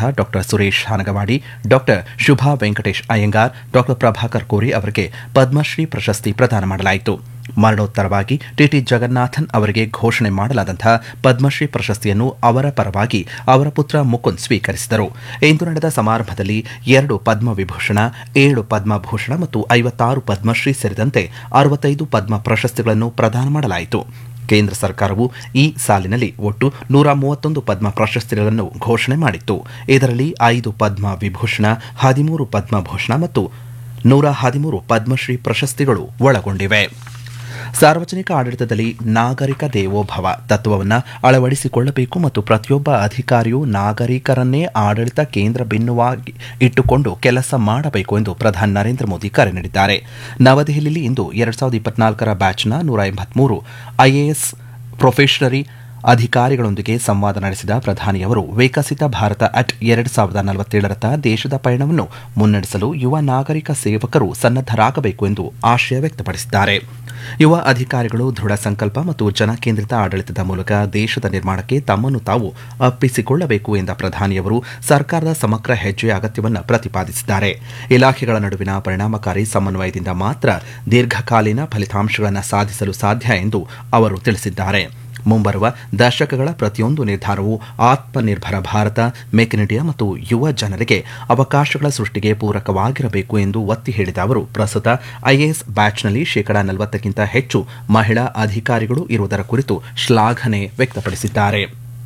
doctor Suresh Hanagavadi doctor Shubha Venkatesh Iyengar doctor Prabhakar Kore ಅವರಿಗೆ ಪದ್ಮಶ್ರೀ ಪ್ರಶಸ್ತಿ ಪ್ರದಾನ ಮಾಡಲಾಯಿತು ಮರಣೋತ್ತರವಾಗಿ ಟಿಟಿ ಜಗನ್ನಾಥನ್ ಅವರಿಗೆ ಘೋಷಣೆ ಮಾಡಲಾದಂತಹ ಪದ್ಮಶ್ರೀ ಪ್ರಶಸ್ತಿಯನ್ನು ಅವರ ಪರವಾಗಿ ಅವರ ಪುತ್ರ ಮುಕುಂದ್ ಸ್ವೀಕರಿಸಿದರು ಇಂದು ನಡೆದ ಸಮಾರಂಭದಲ್ಲಿ ಎರಡು ಪದ್ಮವಿಭೂಷಣ ಏಳು ಪದ್ಮಭೂಷಣ ಮತ್ತು ಐವತ್ತಾರು ಪದ್ಮಶ್ರೀ ಸೇರಿದಂತೆ ಅರವತ್ತೈದು ಪದ್ಮ ಪ್ರಶಸ್ತಿಗಳನ್ನು ಪ್ರದಾನ ಮಾಡಲಾಯಿತು ಕೇಂದ್ರ ಸರ್ಕಾರವು ಈ ಸಾಲಿನಲ್ಲಿ ಒಟ್ಟು ನೂರ ಮೂವತ್ತೊಂದು ಪದ್ಮ ಪ್ರಶಸ್ತಿಗಳನ್ನು ಘೋಷಣೆ ಮಾಡಿತ್ತು ಇದರಲ್ಲಿ ಐದು ಪದ್ಮ ವಿಭೂಷಣ ಹದಿಮೂರು ಪದ್ಮಭೂಷಣ ಮತ್ತು ನೂರ ಹದಿಮೂರು ಪದ್ಮಶ್ರೀ ಪ್ರಶಸ್ತಿಗಳು ಒಳಗೊಂಡಿವೆ ಸಾರ್ವಜನಿಕ ಆಡಳಿತದಲ್ಲಿ ನಾಗರಿಕ ದೇವೋಭವ ತತ್ವವನ್ನು ಅಳವಡಿಸಿಕೊಳ್ಳಬೇಕು ಮತ್ತು ಪ್ರತಿಯೊಬ್ಬ ಅಧಿಕಾರಿಯೂ ನಾಗರಿಕರನ್ನೇ ಆಡಳಿತ ಕೇಂದ್ರ ಭಿನ್ನವಾಗಿ ಇಟ್ಟುಕೊಂಡು ಕೆಲಸ ಮಾಡಬೇಕು ಎಂದು ಪ್ರಧಾನಿ ನರೇಂದ್ರ ಮೋದಿ ಕರೆ ನೀಡಿದ್ದಾರೆ ನವದೆಹಲಿಯಲ್ಲಿ ಇಂದು ಎರಡ್ ಸಾವಿರದ ಇಪ್ಪತ್ನಾಲ್ಕರ ಬ್ಯಾಚ್ನ ನೂರ ಎಂಬತ್ಮೂರು ಐಎಎಸ್ ಪ್ರೊಫೆಷನರಿ ಅಧಿಕಾರಿಗಳೊಂದಿಗೆ ಸಂವಾದ ನಡೆಸಿದ ಪ್ರಧಾನಿಯವರು ವಿಕಸಿತ ಭಾರತ ಅಟ್ ಎರಡು ಸಾವಿರದ ನಲವತ್ತೇಳರತ್ತ ದೇಶದ ಪಯಣವನ್ನು ಮುನ್ನಡೆಸಲು ಯುವ ನಾಗರಿಕ ಸೇವಕರು ಸನ್ನದ್ದರಾಗಬೇಕು ಎಂದು ಆಶಯ ವ್ಯಕ್ತಪಡಿಸಿದ್ದಾರೆ ಯುವ ಅಧಿಕಾರಿಗಳು ದೃಢ ಸಂಕಲ್ಪ ಮತ್ತು ಜನಕೇಂದ್ರಿತ ಆಡಳಿತದ ಮೂಲಕ ದೇಶದ ನಿರ್ಮಾಣಕ್ಕೆ ತಮ್ಮನ್ನು ತಾವು ಅಪ್ಪಿಸಿಕೊಳ್ಳಬೇಕು ಎಂದ ಪ್ರಧಾನಿಯವರು ಸರ್ಕಾರದ ಸಮಗ್ರ ಹೆಜ್ಜೆಯ ಅಗತ್ಯವನ್ನು ಪ್ರತಿಪಾದಿಸಿದ್ದಾರೆ ಇಲಾಖೆಗಳ ನಡುವಿನ ಪರಿಣಾಮಕಾರಿ ಸಮನ್ವಯದಿಂದ ಮಾತ್ರ ದೀರ್ಘಕಾಲೀನ ಫಲಿತಾಂಶಗಳನ್ನು ಸಾಧಿಸಲು ಸಾಧ್ಯ ಎಂದು ಅವರು ತಿಳಿಸಿದ್ದಾರೆ ಮುಂಬರುವ ದಶಕಗಳ ಪ್ರತಿಯೊಂದು ನಿರ್ಧಾರವು Atmanirbhar Bharat make in India ಮತ್ತು ಯುವ ಜನರಿಗೆ ಅವಕಾಶಗಳ ಸೃಷ್ಟಿಗೆ ಪೂರಕವಾಗಿರಬೇಕು ಎಂದು ಒತ್ತಿ ಹೇಳಿದ ಅವರು ಪ್ರಸ್ತುತ ಐಎಎಸ್ ಬ್ಯಾಚ್ನಲ್ಲಿ ಶೇಕಡಾ ನಲವತ್ತಕ್ಕಿಂತ ಹೆಚ್ಚು ಮಹಿಳಾ ಅಧಿಕಾರಿಗಳು ಇರುವುದರ ಕುರಿತು ಶ್ಲಾಘನೆ ವ್ಯಕ್ತಪಡಿಸಿದ್ದಾರೆ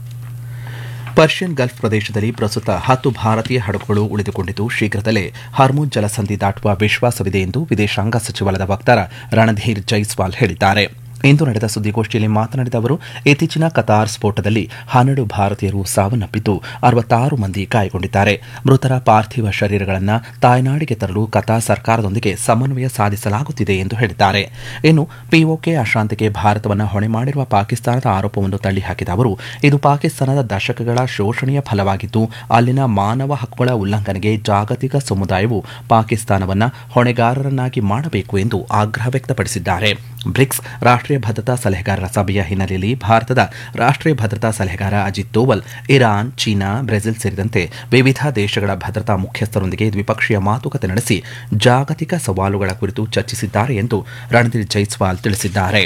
ಪರ್ಷಿಯನ್ ಗಲ್ಫ್ ಪ್ರದೇಶದಲ್ಲಿ ಪ್ರಸ್ತುತ ಹತ್ತು ಭಾರತೀಯ ಹಡಗುಗಳು ಉಳಿದುಕೊಂಡಿದ್ದು ಶೀಘ್ರದಲ್ಲೇ ಹರ್ಮುಜ್ ಜಲಸಂಧಿ ದಾಟುವ ವಿಶ್ವಾಸವಿದೆ ಎಂದು ವಿದೇಶಾಂಗ ಸಚಿವಾಲಯದ ವಕ್ತಾರ ರಣಧೀರ್ ಜೈಸ್ವಾಲ್ ಹೇಳಿದ್ದಾರೆ ಇಂದು ನಡೆದ ಸುದ್ದಿಗೋಷ್ಠಿಯಲ್ಲಿ ಮಾತನಾಡಿದ ಅವರು ಇತ್ತೀಚಿನ ಕತಾರ್ ಸ್ಫೋಟದಲ್ಲಿ ಹನ್ನೆರಡು ಭಾರತೀಯರು ಸಾವನ್ನಪ್ಪಿದ್ದು ಅರವತ್ತಾರು ಮಂದಿ ಗಾಯಗೊಂಡಿದ್ದಾರೆ ಮೃತರ ಪಾರ್ಥಿವ ಶರೀರಗಳನ್ನು ತಾಯ್ನಾಡಿಗೆ ತರಲು ಕತಾರ್ ಸರ್ಕಾರದೊಂದಿಗೆ ಸಮನ್ವಯ ಸಾಧಿಸಲಾಗುತ್ತಿದೆ ಎಂದು ಹೇಳಿದ್ದಾರೆ ಇನ್ನು ಪಿಒಕೆ ಅಶಾಂತಿಗೆ ಭಾರತವನ್ನು ಹೊಣೆ ಮಾಡಿರುವ ಪಾಕಿಸ್ತಾನದ ಆರೋಪವನ್ನು ತಳ್ಳಿಹಾಕಿದ ಅವರು ಇದು ಪಾಕಿಸ್ತಾನದ ದಶಕಗಳ ಶೋಷಣೆಯ ಫಲವಾಗಿದ್ದು ಅಲ್ಲಿನ ಮಾನವ ಹಕ್ಕುಗಳ ಉಲ್ಲಂಘನೆಗೆ ಜಾಗತಿಕ ಸಮುದಾಯವು ಪಾಕಿಸ್ತಾನವನ್ನು ಹೊಣೆಗಾರರನ್ನಾಗಿ ಮಾಡಬೇಕು ಎಂದು ಆಗ್ರಹ ವ್ಯಕ್ತಪಡಿಸಿದ್ದಾರೆ ಬ್ರಿಕ್ಸ್ ರಾಷ್ಟ್ರೀಯ ಭದ್ರತಾ ಸಲಹೆಗಾರರ ಸಭೆಯ ಹಿನ್ನೆಲೆಯಲ್ಲಿ ಭಾರತದ ರಾಷ್ಟ್ರೀಯ ಭದ್ರತಾ ಸಲಹೆಗಾರ Ajit Doval Iran China Brazil ಸೇರಿದಂತೆ ವಿವಿಧ ದೇಶಗಳ ಭದ್ರತಾ ಮುಖ್ಯಸ್ಥರೊಂದಿಗೆ ದ್ವಿಪಕ್ಷೀಯ ಮಾತುಕತೆ ನಡೆಸಿ ಜಾಗತಿಕ ಸವಾಲುಗಳ ಕುರಿತು ಚರ್ಚಿಸಿದ್ದಾರೆ ಎಂದು ರಣಧೀರ್ ಜೈಸ್ವಾಲ್ ತಿಳಿಸಿದ್ದಾರೆ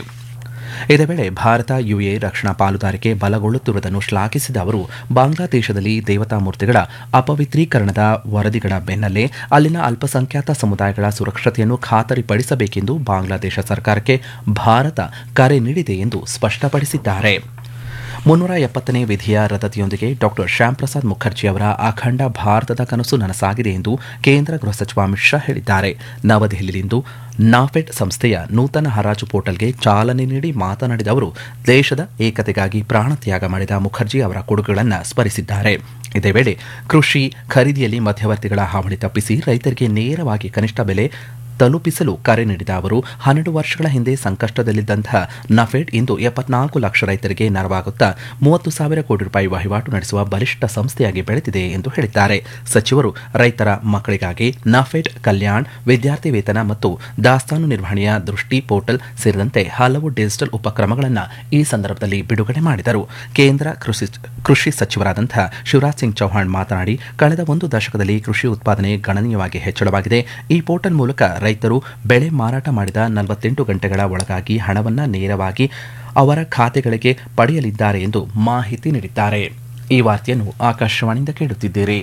ಇದೇ ವೇಳೆ ಭಾರತ ಯುಎ ರಕ್ಷಣಾ ಪಾಲುದಾರಿಕೆ ಬಲಗೊಳ್ಳುತ್ತಿರುವುದನ್ನು ಶ್ಲಾಘಿಸಿದ ಅವರು ಬಾಂಗ್ಲಾದೇಶದಲ್ಲಿ ದೇವತಾ ಮೂರ್ತಿಗಳ ಅಪವಿತ್ರೀಕರಣದ ವರದಿಗಳ ಬೆನ್ನಲ್ಲೇ ಅಲ್ಲಿನ ಅಲ್ಪಸಂಖ್ಯಾತ ಸಮುದಾಯಗಳ ಸುರಕ್ಷತೆಯನ್ನು ಖಾತರಿಪಡಿಸಬೇಕೆಂದು ಬಾಂಗ್ಲಾದೇಶ ಸರ್ಕಾರಕ್ಕೆ ಭಾರತ ಕರೆ ನೀಡಿದೆ ಎಂದು ಸ್ಪಷ್ಟಪಡಿಸಿದ್ದಾರೆ ಮುನ್ನೂರ ಎಪ್ಪತ್ತನೇ ವಿಧಿಯ ರದ್ದತಿಯೊಂದಿಗೆ ಡಾಕ್ಟರ್ ಶ್ಯಾಮ್ ಪ್ರಸಾದ್ ಮುಖರ್ಜಿ ಅವರ ಅಖಂಡ ಭಾರತದ ಕನಸು ನನಸಾಗಿದೆ ಎಂದು ಕೇಂದ್ರ ಗೃಹ ಸಚಿವ ಅಮಿತ್ ಶಾ ಹೇಳಿದ್ದಾರೆ ನವದೆಹಲಿಯಲ್ಲಿಂದು ನಾಫೆಡ್ ಸಂಸ್ಥೆಯ ನೂತನ ಹರಾಜು ಪೋರ್ಟಲ್ಗೆ ಚಾಲನೆ ನೀಡಿ ಮಾತನಾಡಿದ ಅವರು ದೇಶದ ಏಕತೆಗಾಗಿ ಪ್ರಾಣತ್ಯಾಗ ಮಾಡಿದ ಮುಖರ್ಜಿ ಅವರ ಕೊಡುಗೆಗಳನ್ನು ಸ್ಮರಿಸಿದ್ದಾರೆ ಇದೇ ವೇಳೆ ಕೃಷಿ ಖರೀದಿಯಲ್ಲಿ ಮಧ್ಯವರ್ತಿಗಳ ಹಾವಳಿ ತಪ್ಪಿಸಿ ರೈತರಿಗೆ ನೇರವಾಗಿ ಕನಿಷ್ಠ ಬೆಲೆ ತಲುಪಿಸಲು ಕರೆ ನೀಡಿದ ಅವರು ಹನ್ನೆರಡು ವರ್ಷಗಳ ಹಿಂದೆ ಸಂಕಷ್ಟದಲ್ಲಿದ್ದಂತಹ ನಫೆಡ್ ಇಂದು ಎಪ್ಪತ್ನಾಲ್ಕು ಲಕ್ಷ ರೈತರಿಗೆ ನೆರವಾಗುತ್ತಾ ಮೂವತ್ತು ಸಾವಿರ ಕೋಟಿ ರೂಪಾಯಿ ವಹಿವಾಟು ನಡೆಸುವ ಬಲಿಷ್ಠ ಸಂಸ್ಥೆಯಾಗಿ ಬೆಳೆದಿದೆ ಎಂದು ಹೇಳಿದ್ದಾರೆ ಸಚಿವರು ರೈತರ ಮಕ್ಕಳಿಗಾಗಿ ನಫೆಡ್ ಕಲ್ಯಾಣ್ ವಿದ್ಯಾರ್ಥಿ ವೇತನ ಮತ್ತು ದಾಸ್ತಾನು ನಿರ್ವಹಣೆಯ ದೃಷ್ಟಿ ಪೋರ್ಟಲ್ ಸೇರಿದಂತೆ ಹಲವು ಡಿಜಿಟಲ್ ಉಪಕ್ರಮಗಳನ್ನು ಈ ಸಂದರ್ಭದಲ್ಲಿ ಬಿಡುಗಡೆ ಮಾಡಿದರು ಕೇಂದ್ರ ಕೃಷಿ ಕೃಷಿ ಸಚಿವರಾದಂತಹ ಶಿವರಾಜ್ ಸಿಂಗ್ ಚೌಹಾಣ್ ಮಾತನಾಡಿ ಕಳೆದ ಒಂದು ದಶಕದಲ್ಲಿ ಕೃಷಿ ಉತ್ಪಾದನೆ ಗಣನೀಯವಾಗಿ ಹೆಚ್ಚಳವಾಗಿದೆ ಈ ಪೋರ್ಟಲ್ ಮೂಲಕ ರೈತರು ಬೆಳೆ ಮಾರಾಟ ಮಾಡಿದ ನಲವತ್ತೆಂಟು ಗಂಟೆಗಳ ಒಳಗಾಗಿ ಹಣವನ್ನು ನೇರವಾಗಿ ಅವರ ಖಾತೆಗಳಿಗೆ ಪಡೆಯಲಿದ್ದಾರೆ ಎಂದು ಮಾಹಿತಿ ನೀಡಿದ್ದಾರೆ ಈ ವಾರ್ತೆಯನ್ನು ಆಕಾಶವಾಣಿಯಿಂದ ಕೇಳುತ್ತಿದ್ದೀರಿ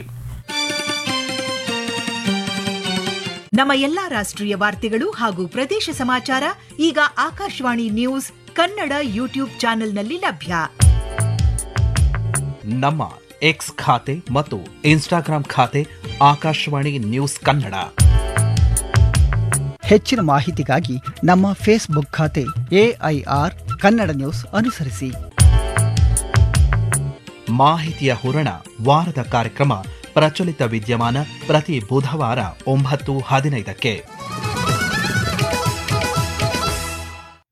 ನಮ್ಮ ಎಲ್ಲಾ ರಾಷ್ಟ್ರೀಯ ವಾರ್ತೆಗಳು ಹಾಗೂ ಪ್ರದೇಶ ಸಮಾಚಾರ ಈಗ ಆಕಾಶವಾಣಿ ನ್ಯೂಸ್ ಕನ್ನಡ ಯೂಟ್ಯೂಬ್ ಚಾನೆಲ್ನಲ್ಲಿ ಲಭ್ಯ ನಮ್ಮ ಎಕ್ಸ್ ಖಾತೆ ಮತ್ತು ಇನ್ಸ್ಟಾಗ್ರಾಂ ಖಾತೆ ಆಕಾಶವಾಣಿ ನ್ಯೂಸ್ ಕನ್ನಡ ಹೆಚ್ಚಿನ ಮಾಹಿತಿಗಾಗಿ ನಮ್ಮ ಫೇಸ್ಬುಕ್ ಖಾತೆ ಎಐಆರ್ ಕನ್ನಡ ನ್ಯೂಸ್ ಅನುಸರಿಸಿ ಮಾಹಿತಿಯ ಹೂರಣ ವಾರದ ಕಾರ್ಯಕ್ರಮ ಪ್ರಚಲಿತ ವಿದ್ಯಮಾನ ಪ್ರತಿ ಬುಧವಾರ ಒಂಬತ್ತು ಹದಿನೈದಕ್ಕೆ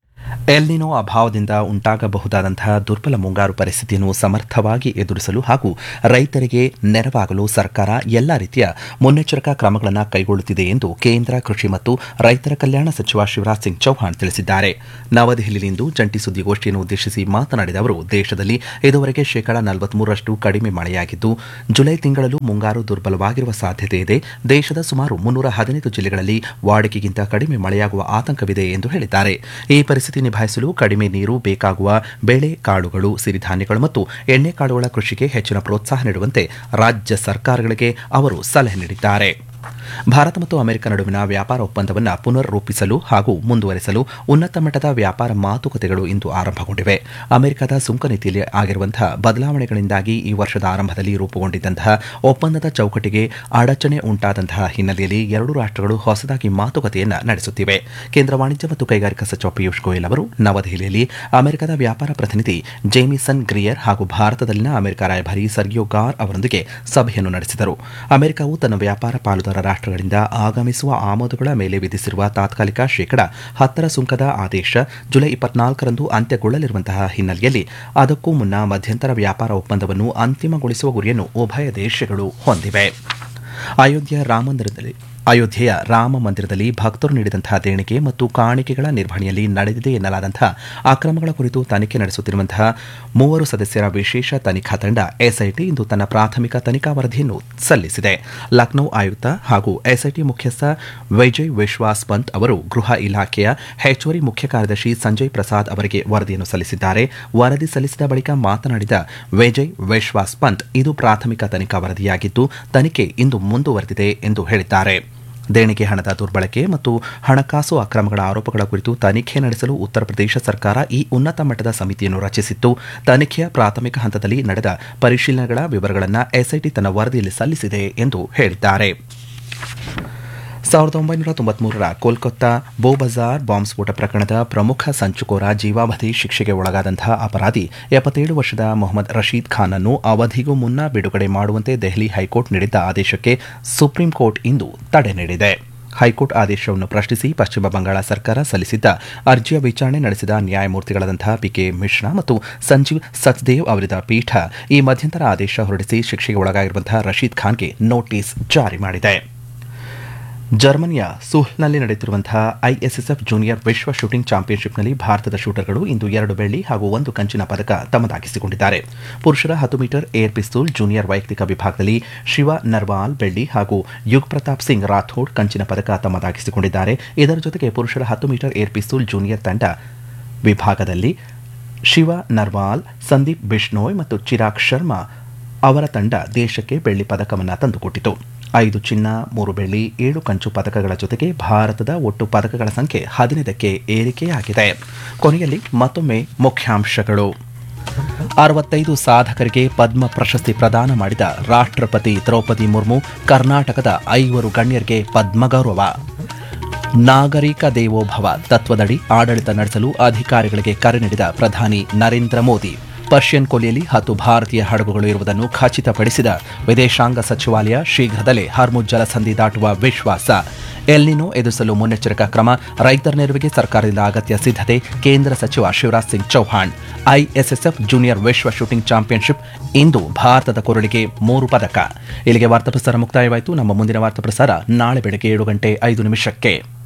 ಎಲ್ನಿನೋ ಅಭಾವದಿಂದ ಉಂಟಾಗಬಹುದಾದಂತಹ ದುರ್ಬಲ ಮುಂಗಾರು ಪರಿಸ್ಥಿತಿಯನ್ನು ಸಮರ್ಥವಾಗಿ ಎದುರಿಸಲು ಹಾಗೂ ರೈತರಿಗೆ ನೆರವಾಗಲು ಸರ್ಕಾರ ಎಲ್ಲಾ ರೀತಿಯ ಮುನ್ನೆಚ್ಚರಿಕಾ ಕ್ರಮಗಳನ್ನು ಕೈಗೊಳ್ಳುತ್ತಿದೆ ಎಂದು ಕೇಂದ್ರ ಕೃಷಿ ಮತ್ತು ರೈತರ ಕಲ್ಯಾಣ ಸಚಿವ ಶಿವರಾಜ್ ಸಿಂಗ್ ಚೌಹಾಣ್ ತಿಳಿಸಿದ್ದಾರೆ ನವದೆಹಲಿಯಲ್ಲಿಂದು ಜಂಟಿ ಸುದ್ದಿಗೋಷ್ಠಿಯನ್ನು ಉದ್ದೇಶಿಸಿ ಮಾತನಾಡಿದ ಅವರು ದೇಶದಲ್ಲಿ ಇದುವರೆಗೆ ಶೇಕಡಾ ನಲವತ್ಮೂರರಷ್ಟು ಕಡಿಮೆ ಮಳೆಯಾಗಿದ್ದು ಜುಲೈ ತಿಂಗಳಲ್ಲೂ ಮುಂಗಾರು ದುರ್ಬಲವಾಗಿರುವ ಸಾಧ್ಯತೆ ಇದೆ ದೇಶದ ಸುಮಾರು ಮುನ್ನೂರ ಹದಿನೈದು ಜಿಲ್ಲೆಗಳಲ್ಲಿ ವಾಡಿಕೆಗಿಂತ ಕಡಿಮೆ ಮಳೆಯಾಗುವ ಆತಂಕವಿದೆ ಎಂದು ಹೇಳಿದ್ದಾರೆ ಈ ಪರಿಸ್ಥಿತಿ ನಿಭಾಯಿಸಲು ಕಡಿಮೆ ನೀರು ಬೇಕಾಗುವ ಬೆಳೆ ಕಾಳುಗಳು ಸಿರಿಧಾನ್ಯಗಳು ಮತ್ತು ಎಣ್ಣೆಕಾಳುಗಳ ಕೃಷಿಗೆ ಹೆಚ್ಚಿನ ಪ್ರೋತ್ಸಾಹ ನೀಡುವಂತೆ ರಾಜ್ಯ ಸರ್ಕಾರಗಳಿಗೆ ಅವರು ಸಲಹೆ ನೀಡಿದ್ದಾರೆ ಭಾರತ ಮತ್ತು ಅಮೆರಿಕ ನಡುವಿನ ವ್ಯಾಪಾರ ಒಪ್ಪಂದವನ್ನು ಪುನರ್ ರೂಪಿಸಲು ಹಾಗೂ ಮುಂದುವರೆಸಲು ಉನ್ನತ ಮಟ್ಟದ ವ್ಯಾಪಾರ ಮಾತುಕತೆಗಳು ಇಂದು ಆರಂಭಗೊಂಡಿವೆ ಅಮೆರಿಕದ ಸುಂಕ ನೀತಿಯಲ್ಲಿ ಆಗಿರುವಂತಹ ಬದಲಾವಣೆಗಳಿಂದಾಗಿ ಈ ವರ್ಷದ ಆರಂಭದಲ್ಲಿ ರೂಪುಗೊಂಡಿದ್ದಂತಹ ಒಪ್ಪಂದದ ಚೌಕಟ್ಟಿಗೆ ಅಡಚಣೆ ಉಂಟಾದಂತಹ ಹಿನ್ನೆಲೆಯಲ್ಲಿ ಎರಡು ರಾಷ್ಟ್ರಗಳು ಹೊಸದಾಗಿ ಮಾತುಕತೆಯನ್ನು ನಡೆಸುತ್ತಿವೆ ಕೇಂದ್ರ ವಾಣಿಜ್ಯ ಮತ್ತು ಕೈಗಾರಿಕಾ ಸಚಿವ ಪಿಯೂಷ್ ಗೋಯಲ್ ಅವರು ನವದೆಹಲಿಯಲ್ಲಿ ಅಮೆರಿಕದ ವ್ಯಾಪಾರ ಪ್ರತಿನಿಧಿ ಜೇಮಿಸನ್ ಗ್ರಿಯರ್ ಹಾಗೂ ಭಾರತದಲ್ಲಿನ ಅಮೆರಿಕ ರಾಯಭಾರಿ ಸರ್ಗಿಯೋ ಗಾರ್ ಅವರೊಂದಿಗೆ ಸಭೆಯನ್ನು ನಡೆಸಿದರು ಅಮೆರಿಕವು ತನ್ನ ವ್ಯಾಪಾರ ಪಾಲುದಾರ ರಾಷ್ಟ್ರಗಳಿಂದ ಆಗಮಿಸುವ ಆಮದುಗಳ ಮೇಲೆ ವಿಧಿಸಿರುವ ತಾತ್ಕಾಲಿಕ ಶೇಕಡ ಹತ್ತರ ಸುಂಕದ ಆದೇಶ ಜುಲೈ ಇಪ್ಪತ್ನಾಲ್ಕರಂದು ಅಂತ್ಯಗೊಳ್ಳಲಿರುವಂತಹ ಹಿನ್ನೆಲೆಯಲ್ಲಿ ಅದಕ್ಕೂ ಮುನ್ನ ಮಧ್ಯಂತರ ವ್ಯಾಪಾರ ಒಪ್ಪಂದವನ್ನು ಅಂತಿಮಗೊಳಿಸುವ ಗುರಿಯನ್ನು ಉಭಯ ದೇಶಗಳು ಹೊಂದಿವೆ ಅಯೋಧ್ಯೆ ರಾಮಮಂದಿರದಲ್ಲಿ ಅಯೋಧ್ಯೆಯ ರಾಮ ಮಂದಿರದಲ್ಲಿ ಭಕ್ತರು ನೀಡಿದಂತಹ ದೇಣಿಗೆ ಮತ್ತು ಕಾಣಿಕೆಗಳ ನಿರ್ವಹಣೆಯಲ್ಲಿ ನಡೆದಿದೆ ಎನ್ನಲಾದಂತಹ ಅಕ್ರಮಗಳ ಕುರಿತು ತನಿಖೆ ನಡೆಸುತ್ತಿರುವಂತಹ ಮೂವರು ಸದಸ್ಯರ ವಿಶೇಷ ತನಿಖಾ ತಂಡ ಎಸ್ಐಟಿ ಇಂದು ತನ್ನ ಪ್ರಾಥಮಿಕ ತನಿಖಾ ವರದಿಯನ್ನು ಸಲ್ಲಿಸಿದೆ ಲಕ್ನೋ ಆಯುಕ್ತ ಹಾಗೂ ಎಸ್ಐಟಿ ಮುಖ್ಯಸ್ಥ ವಿಜಯ್ ವಿಶ್ವಾಸ್ ಪಂತ್ ಅವರು ಗೃಹ ಇಲಾಖೆಯ ಹೆಚ್ಚುವರಿ ಮುಖ್ಯ ಕಾರ್ಯದರ್ಶಿ ಸಂಜಯ್ ಪ್ರಸಾದ್ ಅವರಿಗೆ ವರದಿಯನ್ನು ಸಲ್ಲಿಸಿದ್ದಾರೆ ವರದಿ ಸಲ್ಲಿಸಿದ ಬಳಿಕ ಮಾತನಾಡಿದ ವಿಜಯ್ ವಿಶ್ವಾಸ್ ಪಂತ್ ಇದು ಪ್ರಾಥಮಿಕ ತನಿಖಾ ವರದಿಯಾಗಿದ್ದು ತನಿಖೆ ಇಂದು ಮುಂದುವರೆದಿದೆ ಎಂದು ಹೇಳಿದ್ದಾರೆ ದೇಣಿಗೆ ಹಣದ ದುರ್ಬಳಕೆ ಮತ್ತು ಹಣಕಾಸು ಅಕ್ರಮಗಳ ಆರೋಪಗಳ ಕುರಿತು ತನಿಖೆ ನಡೆಸಲು ಉತ್ತರ ಪ್ರದೇಶ ಸರ್ಕಾರ ಈ ಉನ್ನತ ಮಟ್ಟದ ಸಮಿತಿಯನ್ನು ರಚಿಸಿತ್ತು ತನಿಖೆಯ ಪ್ರಾಥಮಿಕ ಹಂತದಲ್ಲಿ ನಡೆದ ಪರಿಶೀಲನೆಗಳ ವಿವರಗಳನ್ನು ಎಸ್ಐಟಿ ತನ್ನ ವರದಿಯಲ್ಲಿ ಸಲ್ಲಿಸಿದೆ ಎಂದು ಹೇಳಿದ್ದಾರೆ ಸಾವಿರದ ಒಂಬೈನೂರ ತೊಂಬತ್ಮೂರರ ಕೋಲ್ಕತ್ತಾ ಬೋಬಜಾರ್ ಬಾಂಬ್ ಸ್ಫೋಟ ಪ್ರಕರಣದ ಪ್ರಮುಖ ಸಂಚುಕೋರ ಜೀವಾವಧಿ ಶಿಕ್ಷೆಗೆ ಒಳಗಾದಂತಹ ಅಪರಾಧಿ ಎಪ್ಪತ್ತೇಳು ವರ್ಷದ ಮೊಹಮ್ಮದ್ ರಶೀದ್ ಖಾನ್ ಅನ್ನು ಅವಧಿಗೂ ಮುನ್ನ ಬಿಡುಗಡೆ ಮಾಡುವಂತೆ ದೆಹಲಿ ಹೈಕೋರ್ಟ್ ನೀಡಿದ್ದ ಆದೇಶಕ್ಕೆ ಸುಪ್ರೀಂ ಕೋರ್ಟ್ ಇಂದು ತಡೆ ನೀಡಿದೆ ಹೈಕೋರ್ಟ್ ಆದೇಶವನ್ನು ಪ್ರಶ್ನಿಸಿ ಪಶ್ಚಿಮ ಬಂಗಾಳ ಸರ್ಕಾರ ಸಲ್ಲಿಸಿದ್ದ ಅರ್ಜಿಯ ವಿಚಾರಣೆ ನಡೆಸಿದ ನ್ಯಾಯಮೂರ್ತಿಗಳಾದಂತಹ ಪಿಕೆ ಮಿಶ್ರಾ ಮತ್ತು ಸಂಜೀವ್ ಸಚ್ದೇವ್ ಅವರಿದ್ದ ಪೀಠ ಈ ಮಧ್ಯಂತರ ಆದೇಶ ಹೊರಡಿಸಿ ಶಿಕ್ಷೆಗೆ ಒಳಗಾಗಿರುವಂತಹ ರಶೀದ್ ಖಾನ್ಗೆ ನೋಟಿಸ್ ಜಾರಿ ಮಾಡಿದೆ ಜರ್ಮನಿಯ ಸುಹ್ನಲ್ಲಿ ನಡೆಯುತ್ತಿರುವಂತಹ ಐಎಸ್ಎಸ್ಎಫ್ ಜೂನಿಯರ್ ವಿಶ್ವ ಶೂಟಿಂಗ್ ಚಾಂಪಿಯನ್ಶಿಪ್ನಲ್ಲಿ ಭಾರತದ ಶೂಟರ್ಗಳು ಇಂದು ಎರಡು ಬೆಳ್ಳಿ ಹಾಗೂ ಒಂದು ಕಂಚಿನ ಪದಕ ತಮ್ಮದಾಗಿಸಿಕೊಂಡಿದ್ದಾರೆ ಪುರುಷರ ಹತ್ತು ಮೀಟರ್ ಏರ್ ಪಿಸ್ತೂಲ್ ಜೂನಿಯರ್ ವೈಯಕ್ತಿಕ ವಿಭಾಗದಲ್ಲಿ ಶಿವ ನರ್ವಾಲ್ ಬೆಳ್ಳಿ ಹಾಗೂ ಯುಗ್ ಪ್ರತಾಪ್ ಸಿಂಗ್ ರಾಥೋಡ್ ಕಂಚಿನ ಪದಕ ತಮ್ಮದಾಗಿಸಿಕೊಂಡಿದ್ದಾರೆ ಇದರ ಜೊತೆಗೆ ಪುರುಷರ ಹತ್ತು ಮೀಟರ್ ಏರ್ ಪಿಸ್ತೂಲ್ ಜೂನಿಯರ್ ತಂಡ ವಿಭಾಗದಲ್ಲಿ ಶಿವ ನರ್ವಾಲ್ ಸಂದೀಪ್ ಬಿಷ್ಣೋಯ್ ಮತ್ತು ಚಿರಾಗ್ ಶರ್ಮಾ ಅವರ ತಂಡ ದೇಶಕ್ಕೆ ಬೆಳ್ಳಿ ಪದಕವನ್ನು ತಂದುಕೊಟ್ಟಿತು ಐದು ಚಿನ್ನ ಮೂರು ಬೆಳ್ಳಿ ಏಳು ಕಂಚು ಪದಕಗಳ ಜೊತೆಗೆ ಭಾರತದ ಒಟ್ಟು ಪದಕಗಳ ಸಂಖ್ಯೆ ಹದಿನೈದಕ್ಕೆ ಏರಿಕೆಯಾಗಿದೆ ಕೊನೆಯಲ್ಲಿ ಮತ್ತೊಮ್ಮೆ ಮುಖ್ಯಾಂಶಗಳು ಅರವತ್ತೈದು ಸಾಧಕರಿಗೆ ಪದ್ಮ ಪ್ರಶಸ್ತಿ ಪ್ರದಾನ ಮಾಡಿದ ರಾಷ್ಟ್ರಪತಿ ದ್ರೌಪದಿ ಮುರ್ಮು ಕರ್ನಾಟಕದ ಐವರು ಗಣ್ಯರಿಗೆ ಪದ್ಮ ಗೌರವ ನಾಗರಿಕ ದೇವೋಭವ ತತ್ವದಡಿ ಆಡಳಿತ ನಡೆಸಲು ಅಧಿಕಾರಿಗಳಿಗೆ ಕರೆ ನೀಡಿದ ಪ್ರಧಾನಿ ನರೇಂದ್ರ ಮೋದಿ ಪರ್ಷಿಯನ್ ಕೊಲ್ಲಿಯಲ್ಲಿ ಹತ್ತು ಭಾರತೀಯ ಹಡಗುಗಳು ಇರುವುದನ್ನು ಖಚಿತಪಡಿಸಿದ ವಿದೇಶಾಂಗ ಸಚಿವಾಲಯ ಶೀಘ್ರದಲ್ಲೇ ಹರ್ಮುಜ್ ಜಲಸಂಧಿ ದಾಟುವ ವಿಶ್ವಾಸ ಎಲ್ನಿನೋ ಎದುರಿಸಲು ಮುನ್ನೆಚ್ಚರಿಕಾ ಕ್ರಮ ರೈತರ ನೆರವಿಗೆ ಸರ್ಕಾರದಿಂದ ಅಗತ್ಯ ಸಿದ್ಧತೆ ಕೇಂದ್ರ ಸಚಿವ ಶಿವರಾಜ್ ಸಿಂಗ್ ಚೌಹಾಣ್ ಐಎಸ್ಎಸ್ಎಫ್ ಜೂನಿಯರ್ ವಿಶ್ವ ಶೂಟಿಂಗ್ ಚಾಂಪಿಯನ್ಶಿಪ್ ಇಂದು ಭಾರತದ ಕೊರಳಿಗೆ ಮೂರು ಪದಕ ಇಲ್ಲಿಗೆ ವಾರ್ತಾ ಪ್ರಸಾರ ಮುಕ್ತಾಯವಾಯಿತು ನಮ್ಮ ಮುಂದಿನ ವಾರ್ತಾ ಪ್ರಸಾರ ನಾಳೆ ಬೆಳಗ್ಗೆ ಏಳು ಗಂಟೆ ಐದು ನಿಮಿಷಕ್ಕೆ